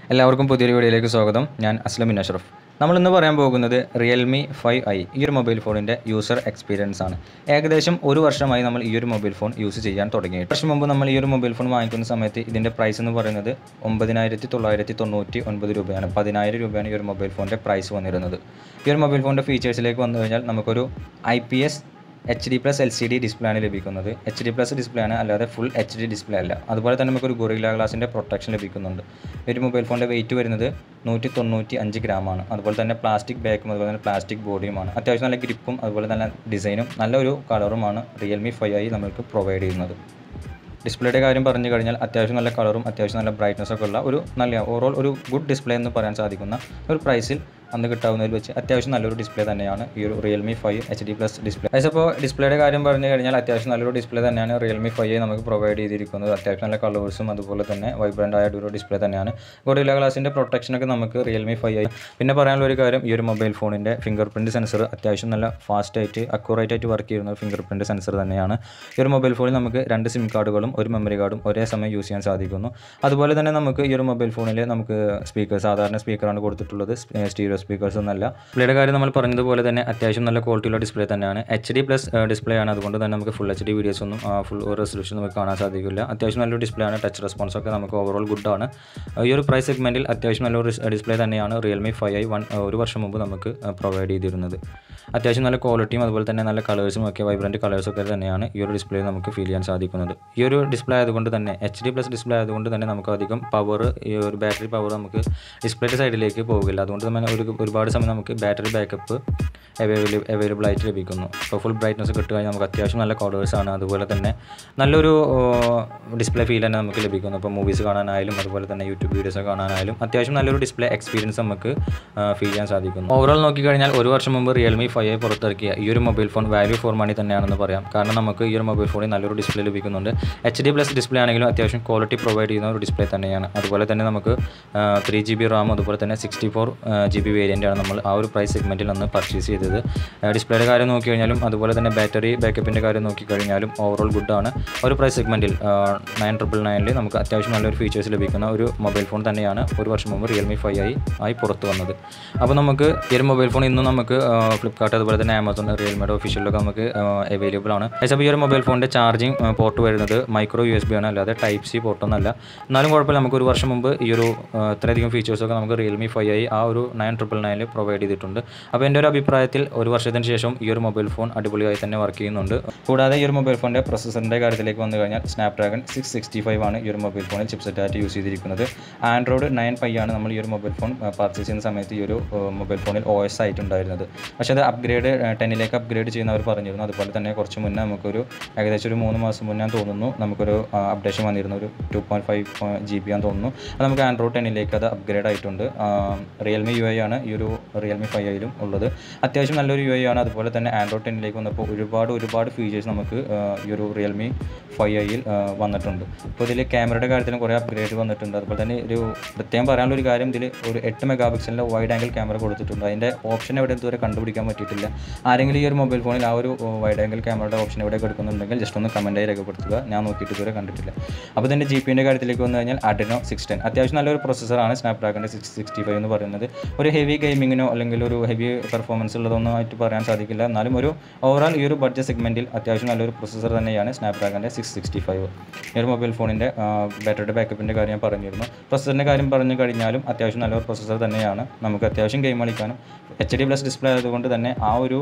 എല്ലാവർക്കും പുതിയൊരു വീഡിയോയിലേക്ക് സ്വാഗതം ഞാൻ അസ്ലമിൻ അഷ്റഫ് നമ്മൾ ഇന്ന് പറയാൻ പോകുന്നത് റിയൽമി ഫൈവ് ഐ ഈ ഒരു മൊബൈൽ ഫോണിൻ്റെ യൂസർ എക്സ്പീരിയൻസ് ആണ് ഏകദേശം ഒരു വർഷമായി നമ്മൾ ഈ ഒരു മൊബൈൽ ഫോൺ യൂസ് ചെയ്യാൻ തുടങ്ങി വർഷം മുമ്പ് നമ്മൾ ഈ ഒരു മൊബൈൽ ഫോൺ വാങ്ങിക്കുന്ന സമയത്ത് ഇതിൻ്റെ പ്രൈസ് എന്ന് പറയുന്നത് ഒമ്പതിനായിരത്തി തൊള്ളായിരത്തി തൊണ്ണൂറ്റി ഒൻപത് രൂപയാണ് പതിനായിരം രൂപയാണ് ഈ ഒരു മൊബൈൽ ഫോണിൻ്റെ പ്രൈസ് വന്നിരുന്നത് ഈ ഒരു മൊബൈൽ ഫോണിൻ്റെ ഫീച്ചേഴ്സിലേക്ക് വന്നു കഴിഞ്ഞാൽ നമുക്കൊരു I P S H D plus L C D display ആണ് ലഭിക്കുന്നത് എച്ച് ഡി പ്ലസ് ഡിസ്പ്ലേ ആണ് അല്ലാതെ ഫുൾ എച്ച് ഡി ഡിസ്പ്ലേ അല്ല അതുപോലെ തന്നെ നമുക്കൊരു ഗൊറില്ല ഗ്ലാസിൻ്റെ പ്രൊട്ടക്ഷൻ ലഭിക്കുന്നുണ്ട് ഈ ഒരു മൊബൈൽ ഫോണിൻ്റെ വെയിറ്റ് വരുന്നത് നൂറ്റി തൊണ്ണൂറ്റി അഞ്ച് ഗ്രാമാണ് അതുപോലെ തന്നെ പ്ലാസ്റ്റിക് ബാക്കും അതുപോലെ തന്നെ പ്ലാസ്റ്റിക് ബോഡിയുമാണ് അത്യാവശ്യം നല്ല ഗ്രിപ്പും അതുപോലെ തന്നെ ഡിസൈനും നല്ലൊരു കളറുമാണ് റിയൽമി ഫൈവ് ആയി നമുക്ക് പ്രൊവൈഡ് ചെയ്യുന്നത് ഡിസ്പ്ലേയുടെ കാര്യം പറഞ്ഞു കഴിഞ്ഞാൽ അത്യാവശ്യം നല്ല കളറും അത്യാവശ്യം നല്ല ബ്രൈറ്റ്നസ് ഒക്കെ ഉള്ള ഒരു നല്ല ഓവറോൾ ഒരു ഗുഡ് ഡിസ്പ്ലേ എന്ന് പറയാൻ സാധിക്കുന്ന ഒരു പ്രൈസിൽ അന്ന് കിട്ടാവുന്നതിൽ വെച്ച് അത്യാവശ്യം നല്ലൊരു ഡിസ്പ്ലേ തന്നെയാണ് ഈ ഒരു Realme five H D plus display അതായത് ഇപ്പോൾ ഡിസ്പ്ലേയുടെ കാര്യം പറഞ്ഞു കഴിഞ്ഞാൽ അത്യാവശ്യം നല്ലൊരു ഡിസ്പ്ലേ തന്നെയാണ് റിയൽമി ഫൈവ് നമുക്ക് പ്രൊവൈഡ് ചെയ്തിരിക്കുന്നത് അത്യാവശ്യം നല്ല കളേഴ്സും അതുപോലെ തന്നെ വൈബ്രൻ്റ് ആയ ഒരു ഡിസ്പ്ലേ തന്നെയാണ് ഗൊറില്ല ഗ്ലാസിൻ്റെ പ്രൊട്ടക്ഷനൊക്കെ നമുക്ക് റിയൽമി ഫൈവ് പിന്നെ പറയാനുള്ള ഒരു കാര്യം ഈ ഒരു മൊബൈൽ ഫോണിൻ്റെ ഫിംഗർ പ്രിൻറ്റ് സെൻസർ അത്യാവശ്യം നല്ല ഫാസ്റ്റ് ആയിട്ട് അക്യൂറേറ്റ് ആയിട്ട് വർക്ക് ചെയ്യുന്ന ഒരു ഫിംഗർ പ്രിൻറ്റ് സെൻസർ തന്നെയാണ് ഈ ഒരു മൊബൈൽ ഫോണിൽ നമുക്ക് രണ്ട് സിം കാർഡുകളും ഒരു മെമ്മറി കാർഡും ഒരേ സമയം യൂസ് ചെയ്യാൻ സാധിക്കുന്നു അതുപോലെ തന്നെ നമുക്ക് ഈ ഒരു മൊബൈൽ ഫോണിൽ നമുക്ക് സ്പീക്കർ സാധാരണ സ്പീക്കറാണ് കൊടുത്തിട്ടുള്ളത് സ്റ്റീരിയോ സ്പീക്കേഴ്സ് ഒന്നല്ല ഡിസ്പ്ലേയുടെ കാര്യം നമ്മൾ പറഞ്ഞതുപോലെ തന്നെ അത്യാവശ്യം നല്ല ക്വാളിറ്റിയുള്ള ഡിസ്പ്ലേ തന്നെയാണ് എച്ച് ഡി പ്ലസ് ഡിസ്പ്ലേ ആണ് അതുകൊണ്ട് തന്നെ നമുക്ക് ഫുൾ എച്ച് ഡി വീഡിയോസ് ഒന്നും ഫുൾ റെസൊല്യൂഷൻ നമുക്ക് കാണാൻ സാധിക്കില്ല അത്യാവശ്യം നല്ലൊരു ഡിസ്പ്ലേ ആണ് ടച്ച് റെസ്പോൺസ് ഒക്കെ നമുക്ക് ഓവറോൾ ഗുഡ് ആണ് ഈ ഒരു പ്രൈസ് സെഗ്മെൻറ്റിൽ അത്യാവശ്യം നല്ലൊരു ഡിസ്പ്ലേ തന്നെയാണ് റിയൽമി ഫൈവ് ഐ വൺ ഒരു വർഷം മുമ്പ് നമുക്ക് പ്രൊവൈഡ് ചെയ്തിരുന്നത് അത്യാവശ്യം നല്ല ക്വാളിറ്റിയും അതുപോലെ തന്നെ നല്ല കളേഴ്സും ഒക്കെ വൈബ്രൻറ്റ് കളേഴ്സും ഒക്കെ തന്നെയാണ് ഈ ഒരു ഡിസ്പ്ലേ നമുക്ക് ഫീൽ ചെയ്യാൻ സാധിക്കുന്നത് ഈ ഒരു ഡിസ്പ്ലേ ആയതുകൊണ്ട് തന്നെ എച്ച് ഡി പ്ലസ് ഡിസ്പ്ലേ ആയതുകൊണ്ട് തന്നെ നമുക്ക് അധികം പവർ ഈ ഒരു ബാറ്ററി പവർ നമുക്ക് ഡിസ്പ്ലേയുടെ സൈഡിലേക്ക് പോകില്ല അതുകൊണ്ട് തന്നെ ഒരു ഒരുപാട് സമയം നമുക്ക് ബാറ്ററി ബാക്കപ്പ് അവൈലബിൾ അവൈലബിൾ ആയിട്ട് ലഭിക്കുന്നു ഇപ്പോൾ ഫുൾ ബ്രൈറ്റ്നസ് കിട്ടുകഴിഞ്ഞാൽ നമുക്ക് അത്യാവശ്യം നല്ല കളേഴ്സാണ് അതുപോലെ തന്നെ നല്ലൊരു ഡിസ്പ്ലേ ഫീൽ തന്നെ നമുക്ക് ലഭിക്കുന്നു ഇപ്പോൾ മൂവീസ് കാണാനായാലും അതുപോലെ തന്നെ യൂട്യൂബ് വീഡിയോസ് കാണാനായാലും അത്യാവശ്യം നല്ലൊരു ഡിസ്പ്ലേ എക്സ്പീരിയൻസ് നമുക്ക് ഫീൽ ചെയ്യാൻ സാധിക്കുന്നു ഓവറോൾ നോക്കിക്കഴിഞ്ഞാൽ ഒരു വർഷം മുമ്പ് റിയൽമി ഫൈവ് പുറത്തിറക്കിയ ഈ ഒരു mobile phone value for money തന്നെയാണെന്ന് പറയാം കാരണം നമുക്ക് ഈ ഒരു മൊബൈൽ ഫോണിൽ നല്ലൊരു ഡിസ്പ്ലേ ലഭിക്കുന്നുണ്ട് എച്ച് ഡി പ്ലസ് ഡിസ്പ്ലേ ആണെങ്കിലും അത്യാവശ്യം ക്വാളിറ്റി പ്രൊവൈഡ് ചെയ്യുന്ന ഒരു ഡിസ്പ്ലേ തന്നെയാണ് അതുപോലെ തന്നെ നമുക്ക് ത്രീ ജി ബി റാം അതുപോലെ തന്നെ സിക്സ്റ്റി ഫോർ ജി ബി വേരിയൻ്റാണ് നമ്മൾ ആ ഒരു പ്രൈസ് സെഗ്മെൻറ്റിൽ അന്ന് പർച്ചേസ് ചെയ്തത് ഡിസ്പ്ലേയുടെ കാര്യം നോക്കി കഴിഞ്ഞാലും അതുപോലെ തന്നെ ബാറ്ററി ബാക്കപ്പിൻ്റെ കാര്യം നോക്കിക്കഴിഞ്ഞാലും ഓവറോൾ ഗുഡാണ് ഒരു പ്രൈസ് സെഗ്മെൻറ്റിൽ നയൻ ട്രിപ്പിൾ നയനിൽ നമുക്ക് അത്യാവശ്യം നല്ലൊരു ഫീച്ചേഴ്സ് ലഭിക്കുന്ന ഒരു മൊബൈൽ ഫോൺ തന്നെയാണ് ഒരു വർഷം മുമ്പ് റിയൽമി ഫൈവ് ആയി ആയി പുറത്ത് വന്നത് അപ്പോൾ നമുക്ക് ഈ ഒരു മൊബൈൽ ഫോൺ ഇന്നും നമുക്ക് ഫ്ലിപ്കാർട്ട് അതുപോലെ തന്നെ ആമസോൺ റിയൽമിയുടെ ഒഫീഷ്യലൊക്കെ നമുക്ക് അവൈലബിൾ ആണ് അപ്പോൾ ഈ ഒരു മൊബൈൽ ഫോണിൻ്റെ ചാർജിങ് പോർട്ട് വരുന്നത് മൈക്രോ യു എസ് ബി ആണ് അല്ലാതെ ടൈപ്പ് സി പോർട്ടൊന്നല്ല എന്നാലും കുഴപ്പമില്ല നമുക്ക് ഒരു വർഷം മുമ്പ് ഈ ഒരു ഇത്രയധികം ഫീച്ചേഴ്സൊക്കെ നമുക്ക് റിയൽമി ഫൈവ് ആയി ആ ഒരു നയൻ ട്രിപ്പിൾ നയനിൽ പ്രൊവൈഡ് ചെയ്തിട്ടുണ്ട് അപ്പോൾ എൻ്റെ ഒരു അഭിപ്രായത്തിൽ ഒരു വർഷത്തിന് ശേഷം ഈ ഒരു മൊബൈൽ ഫോൺ അടിപൊളിയായി തന്നെ വർക്ക് ചെയ്യുന്നുണ്ട് കൂടാതെ ഈ ഒരു മൊബൈൽ ഫോണിൻ്റെ പ്രൊസസ്സറിൻ്റെ കാര്യത്തിലേക്ക് വന്നു കഴിഞ്ഞാൽ സ്നാപ്ഡ്രാഗൺ സിക്സ് സിക്സ്റ്റി ഫൈവ് ആണ് ഈ ഒരു മൊബൈൽ ഫോണിൽ ചിപ്സെറ്റായിട്ട് യൂസ് ചെയ്തിരിക്കുന്നത് ആൻഡ്രോയിഡ് നയൻ ഫൈവ് ആണ് നമ്മൾ ഈ ഒരു മൊബൈൽ ഫോൺ പർച്ചേസ് ചെയ്യുന്ന സമയത്ത് ഈ ഒരു മൊബൈൽ ഫോണിൽ ഒ എസ് ആയിട്ടുണ്ടായിരുന്നത് പക്ഷേ അത് അപ്ഗ്രേഡ് ടെന്നിലേക്ക് അപ്ഗ്രേഡ് ചെയ്യുന്നവർ പറഞ്ഞിരുന്നു അതുപോലെ തന്നെ കുറച്ച് മുന്നേ നമുക്കൊരു ഏകദേശം ഒരു മൂന്ന് മാസം മുന്നേ തോന്നുന്നു നമുക്കൊരു അപ്ഡേഷൻ വന്നിരുന്നു ഒരു two point five G B ആണെന്ന് തോന്നുന്നു അത് നമുക്ക് ആൻഡ്രോയിഡ് ടെന്നിലേക്ക് അത് അപ്ഗ്രേഡ് ആയിട്ടുണ്ട് റിയൽമി യു ഐ ആണ് ഈ ഒരു റിയൽമി ഫൈവ് ഐയിലും ഉള്ളത് അത്യാവശ്യം നല്ലൊരു യു ഐ ആണ് അതുപോലെ തന്നെ ആൻഡ്രോയിഡ് ടെന്നിലേക്ക് വന്നപ്പോൾ ഒരുപാട് ഒരുപാട് ഫീച്ചേഴ്സ് നമുക്ക് ഈ ഒരു റിയൽമി ഫൈവ് ഐയിൽ വന്നിട്ടുണ്ട് അപ്പോൾ ഇതിൽ ക്യാമറയുടെ കാര്യത്തിലും കുറേ അപ്ഗ്രേഡ് വന്നിട്ടുണ്ട് അതുപോലെ തന്നെ ഒരു പ്രത്യേകം പറയാനുള്ള ഒരു കാര്യം ഇതിൽ ഒരു എട്ട് മെഗാ പിക്സലിൻ്റെ വൈഡ് ആംഗിൾ ക്യാമറ കൊടുത്തിട്ടുണ്ട് അതിൻ്റെ ഓപ്ഷൻ എവിടെ ഇതുവരെ കണ്ടുപിടിക്കാൻ പറ്റിയിട്ടില്ല ആരെങ്കിലും ഈ ഒരു മൊബൈൽ ഫോണിൽ ആ ഒരു വൈഡ് ആംഗിൾ ക്യാമറയുടെ ഓപ്ഷൻ എവിടെ എടുക്കുന്നുണ്ടെങ്കിൽ ജസ്റ്റ് ഒന്ന് കമൻറ്റായി രേഖപ്പെടുത്തുക ഞാൻ നോക്കിയിട്ട് ഇതുവരെ കണ്ടിട്ടില്ല അപ്പോൾ ഇതിൻ്റെ ജി പിൻ്റെ കാര്യത്തിലേക്ക് വന്നു കഴിഞ്ഞാൽ അഡിനോ സിക്സ് ടെൻ അത്യാവശ്യം നല്ലൊരു പ്രൊസസ്സറാണ് സ്നാപ്ഡ്രാഗണിൻ്റെ സിക്സ് സിക്സ്റ്റി ഫൈവ് എന്ന് പറയുന്നത് ഒരു ഹെവി ഗെയിമിങ്ങിനോ അല്ലെങ്കിൽ ഒരു ഹെവി പെർഫോമൻസ് ഉള്ളതൊന്നും ആയിട്ട് പറയാൻ സാധിക്കില്ല എന്നാലും ഒരു ഓവറോൾ ഈ ഒരു ബഡ്ജറ്റ് സെഗ്മെൻറ്റിൽ അത്യാവശ്യം നല്ലൊരു പ്രൊസസ്സർ തന്നെയാണ് സ്നാപ്ഡ്രാഗണിൻ്റെ സിക്സ് സിക്സ്റ്റി ഫൈവ് ഈ ഒരു മൊബൈൽ ഫോണിൻ്റെ ബാറ്ററിയുടെ ബാക്കപ്പിൻ്റെ കാര്യം ഞാൻ പറഞ്ഞിരുന്നു പ്രൊസസ്സറിൻ്റെ കാര്യം പറഞ്ഞു കഴിഞ്ഞാലും അത്യാവശ്യം നല്ലൊരു പ്രൊസസ്സർ തന്നെയാണ് നമുക്ക് അത്യാവശ്യം ഗെയിം കളിക്കാനും എച്ച് ഡി പ്ലസ് ഡിസ്പ്ലേ ആയതുകൊണ്ട് തന്നെ ആ ഒരു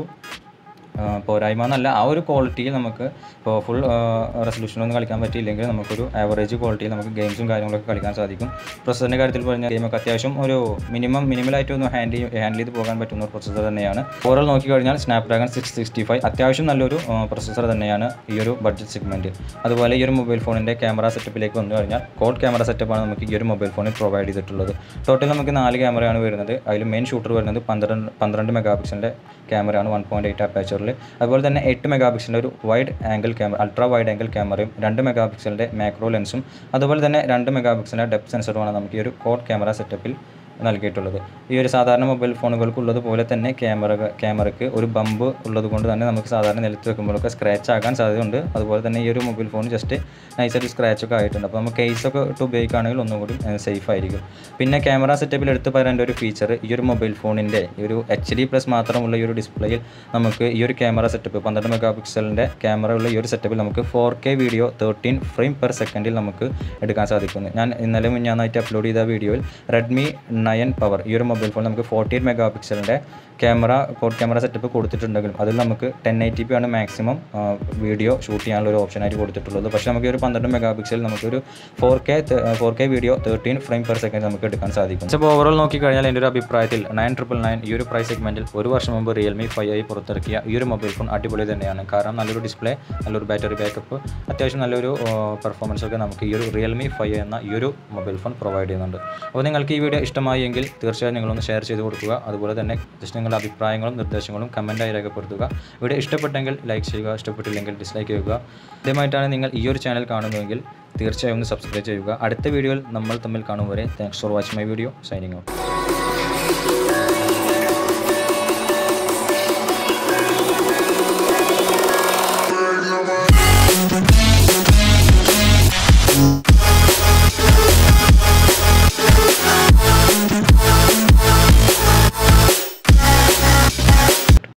പോരായ്മ എന്നല്ല ആ ഒരു ക്വാളിറ്റിയിൽ നമുക്ക് ഇപ്പോൾ ഫുൾ റെസൊല്യൂഷനൊന്നും കളിക്കാൻ പറ്റിയില്ലെങ്കിൽ നമുക്കൊരു ആവറേജ് ക്വാളിറ്റിയിൽ നമുക്ക് ഗെയിംസും കാര്യങ്ങളൊക്കെ കളിക്കാൻ സാധിക്കും പ്രൊസസറിൻ്റെ കാര്യത്തിൽ പറഞ്ഞാൽ ഗെയിമൊക്കെ അത്യാവശ്യം ഒരു മിനിമം മിനിമലായിട്ട് ഒന്ന് ഹാൻഡിൽ ഹാൻഡിൽ ചെയ്ത് പോകാൻ പറ്റുന്ന ഒരു പ്രൊസസർ തന്നെയാണ് ഓവറോൾ നോക്കിക്കഴിഞ്ഞാൽ സ്നാപ്ഡ്രാഗൺ സിക്സ് സിക്സ്റ്റി ഫൈവ് അത്യാവശ്യം നല്ലൊരു പ്രൊസസർ തന്നെയാണ് ഈ ഒരു ബഡ്ജറ്റ് സെഗ്മെൻറ്റ് അതുപോലെ ഈ ഒരു മൊബൈൽ ഫോണിൻ്റെ ക്യാമറ സെറ്റപ്പിലേക്ക് വന്നു കഴിഞ്ഞാൽ കോഡ് ക്യാമറ സെറ്റപ്പാണ് നമുക്ക് ഈ ഒരു മൊബൈൽ ഫോണിൽ പ്രൊവൈഡ് ചെയ്തിട്ടുള്ളത് ടോട്ടൽ നമുക്ക് നാല് ക്യാമറയാണ് വരുന്നത് അതിൽ മെയിൻ ഷൂട്ടർ വരുന്നത് പന്ത്രണ്ട് പന്ത്രണ്ട് മെഗാ പിക്സലിൻ്റെ ക്യാമറയാണ് വൺ പോയിൻറ്റ് എയ്റ്റ് അപ്പാച്ചറിൽ അതുപോലെ തന്നെ എട്ട് മെഗാ പിക്സലിൻ്റെ ഒരു wide angle camera ultra wide angle ക്യാമറയും രണ്ട് മെഗാ പിക്സലിൻ്റെ മാക്രോ ലെൻസും അതുപോലെ തന്നെ രണ്ട് മെഗാ പിക്സലിൻ്റെ ഡെപ്ത് സെൻസറുമാണ് നമുക്ക് ഈ ഒരു കോഡ് ക്യാമറ സെറ്റപ്പിൽ നൽകിയിട്ടുള്ളത് ഈ ഒരു സാധാരണ മൊബൈൽ ഫോണുകൾക്കുള്ളത് പോലെ തന്നെ ക്യാമറ ക്യാമറയ്ക്ക് ഒരു ബമ്പ് ഉള്ളത് കൊണ്ട് തന്നെ നമുക്ക് സാധാരണ നിലത്ത് വെക്കുമ്പോഴൊക്കെ സ്ക്രാച്ച് ആകാൻ സാധ്യതയുണ്ട് അതുപോലെ തന്നെ ഈ ഒരു മൊബൈൽ ഫോൺ ജസ്റ്റ് നൈസായിട്ട് സ്ക്രാച്ച് ഒക്കെ ആയിട്ടുണ്ട് അപ്പോൾ നമുക്ക് കേസൊക്കെ ഇട്ട് ഉപയോഗിക്കുകയാണെങ്കിൽ ഒന്നും കൂടി സേഫ് ആയിരിക്കും പിന്നെ ക്യാമറ സെറ്റപ്പിൽ എടുത്ത് പറയേണ്ട ഒരു ഫീച്ചർ ഈ ഒരു മൊബൈൽ ഫോണിൻ്റെ ഈ ഒരു എച്ച് ഡി പ്ലസ് മാത്രമുള്ള ഈ ഒരു ഡിസ്പ്ലേയിൽ നമുക്ക് ഈ ഒരു ക്യാമറ സെറ്റപ്പ് പന്ത്രണ്ട് മെഗാ പിക്സലിൻ്റെ ക്യാമറ ഉള്ള ഈ ഒരു സെറ്റപ്പിൽ നമുക്ക് four K video thirteen frame per സെക്കൻഡിൽ നമുക്ക് എടുക്കാൻ സാധിക്കുന്നു ഞാൻ ഇന്നലെ മുന്നാന്നായിട്ട് അപ്ലോഡ് ചെയ്ത വീഡിയോയിൽ റെഡ്മി നയൻ പവർ ഈ ഒരു മൊബൈൽ ഫോൺ നമുക്ക് ഫോർട്ടീൻ മെഗാ പിക്സലിൻ്റെ ക്യാമറ കോഡ് ക്യാമറ സെറ്റപ്പ് കൊടുത്തിട്ടുണ്ടെങ്കിലും അതിൽ നമുക്ക് ടെൻ എയ്റ്റി പി ആണ് മാക്സിമം വീഡിയോ ഷൂട്ട് ചെയ്യാനുള്ള ഒരു ഓപ്ഷനായിട്ട് കൊടുത്തിട്ടുള്ളത് പക്ഷേ നമുക്ക് ഈ ഒരു പന്ത്രണ്ട് മെഗാ പിക്സൽ നമുക്കൊരു four K four K video thirteen frame per second നമുക്ക് എടുക്കാൻ സാധിക്കും അപ്പോൾ ഓവറോൾ നോക്കിക്കഴിഞ്ഞാൽ എൻ്റെ ഒരു അഭിപ്രായത്തിൽ നയൻ ട്രിപ്പിൾ നയൻ ഈ ഒരു പ്രൈസ് സെഗ്മെൻറ്റിൽ ഒരു വർഷം മുമ്പ് റിയൽമി ഫൈവ് ആയി പുറത്തിറക്കിയ ഈ ഒരു മൊബൈൽ ഫോൺ അടിപൊളി തന്നെയാണ് കാരണം നല്ലൊരു ഡിസ്പ്ലേ നല്ലൊരു ബാറ്ററി ബാക്കപ്പ് അത്യാവശ്യം നല്ലൊരു പെർഫോമൻസ് ഒക്കെ നമുക്ക് ഈ ഒരു റിയൽമി ഫൈവ് എന്ന ഈ ഒരു മൊബൈൽ ഫോൺ പ്രൊവൈഡ് ചെയ്യുന്നുണ്ട് അപ്പോൾ നിങ്ങൾക്ക് ഈ വീഡിയോ ഇഷ്ടമായി എങ്കിൽ തീർച്ചയായും നിങ്ങളൊന്ന് ഷെയർ ചെയ്ത് കൊടുക്കുക അതുപോലെ തന്നെ ജസ്റ്റ് നിങ്ങളുടെ അഭിപ്രായങ്ങളും നിർദ്ദേശങ്ങളും കമൻറ്റായി രേഖപ്പെടുത്തുക വീഡിയോ ഇഷ്ടപ്പെട്ടെങ്കിൽ ലൈക്ക് ചെയ്യുക ഇഷ്ടപ്പെട്ടില്ലെങ്കിൽ ഡിസ്ലൈക്ക് ചെയ്യുക ആദ്യമായിട്ടാണ് നിങ്ങൾ ഈ ഒരു ചാനൽ കാണുന്നതെങ്കിൽ തീർച്ചയായും ഒന്ന് സബ്സ്ക്രൈബ് ചെയ്യുക അടുത്ത വീഡിയോയിൽ നമ്മൾ തമ്മിൽ കാണും വരെ thanks for watching my video signing out